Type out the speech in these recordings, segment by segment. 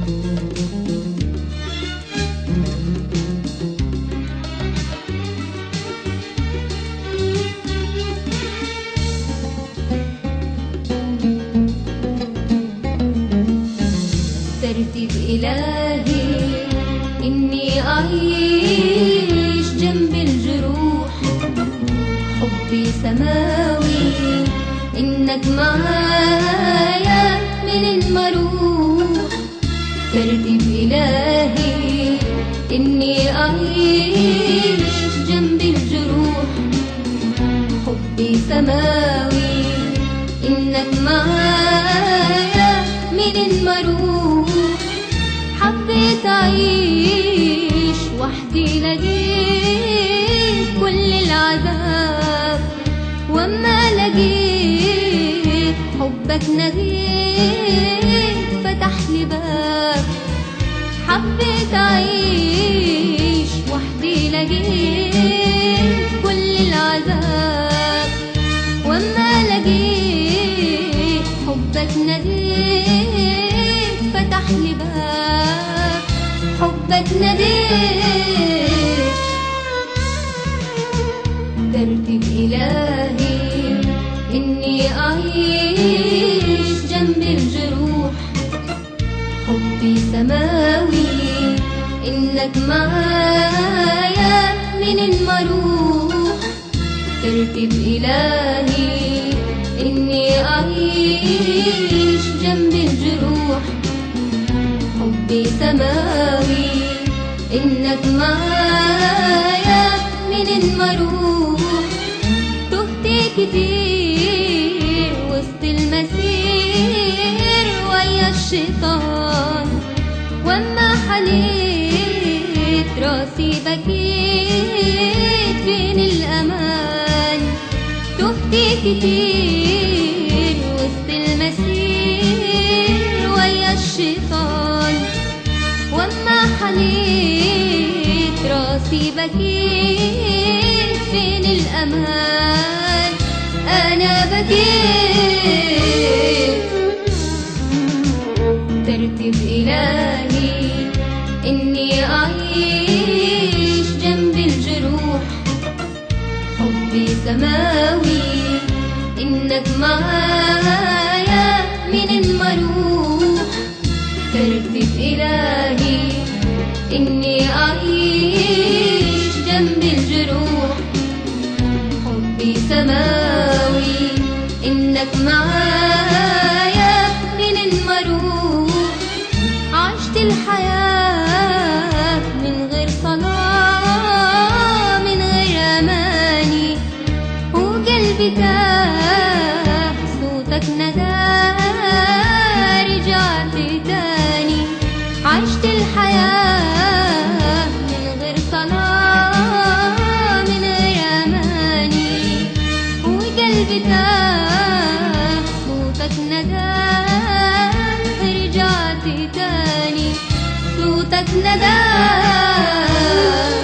ترتيب إلهي إني أعيش جنب الجروح حبي سماوي إنك معايا من المروح ترتيب إلهي إني أعيش جنب الجروح حبي سماوي إنك معايا من المروح حبيت أعيش وحدي لقيت كل العذاب وأما لقيت حبك نغيت فتح لي باب حبيت أعيش وحدي لقيت كل العذاب وأما لقيت حبك ناديت فتح لي باب حبك ناديت ترتيب إلهي إني أعيش جنب الجروح حبي سماوي إنك معايا من المروح ترتيب إلهي إني أعيش جنب الجروح حبي سماوي إنك معايا من المروح تهت كتير وسط المسير ويا الشيطان واما حنيت راسي بكيت فين الامان تهت كتير وسط المسير ويا الشيطان واما حنيت راسي بكيت فين الامان انا بكيت ترتيب إلهي إني أعيش جنب الجروح حبي سماوي إنك معايا من المروح ترتيب إلهي إني أعيش جنب الجروح حبي سماوي إنك معايا من المروح عشت الحياة من غير صلاة من غير أماني وقلبي تاه صوتك نداه رجعت تاني عشت الحياة من غير صلاة من غير أماني وقلبي تاه صوتك نداه رجعت تاني صوتك نداه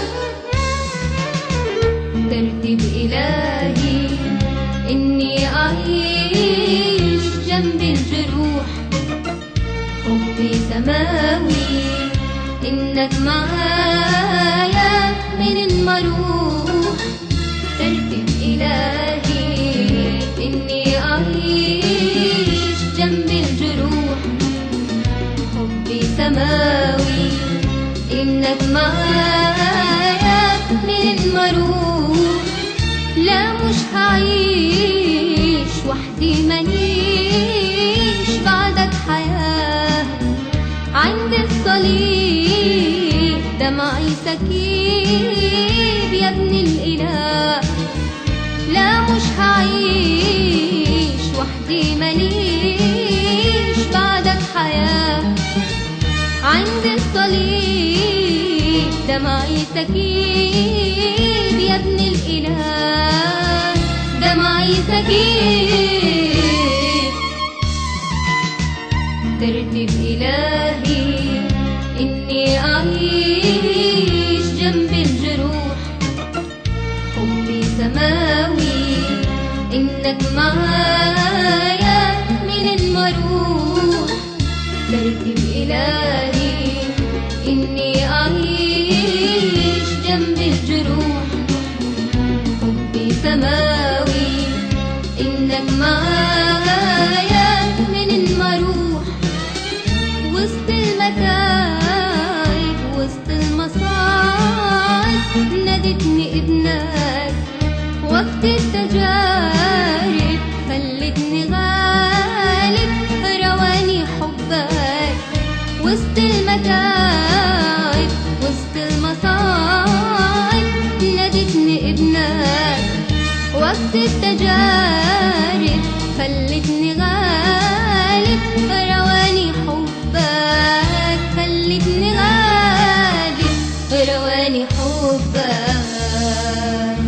ترتيب إلهي إني أعيش جنب الجروح حبي سماوي إنك معايا من المروح ترتيب إلهي إني أعيش جنب الجروح حبي سماوي إنك معايا من المروح لا مش هعيش وحدي مانيش بعدك حياة عند الصليب دمعي سكيب يا ابن الإله لا مش هعيش وحدي ماليش بعدك حياة عند الصليب دمعي سكيب يا ابن الإله دمعي سكيب ترتيب إلهي إني أعيش جنب الجروح حبي سماوي إنك معايا من المروح ترتيب إلهي إني أعيش جنب الجروح حبي سماوي إنك معايا من ما أروح وسط المتاعب وسط المصاعب نادتني ابنك وقت التجارب خلتني غالب رواني حبك وسط المتاعب وسط المصاعب نادتني ابنك وقت التجارب خلتني غالب رواني حبك خلتني غالب رواني حبك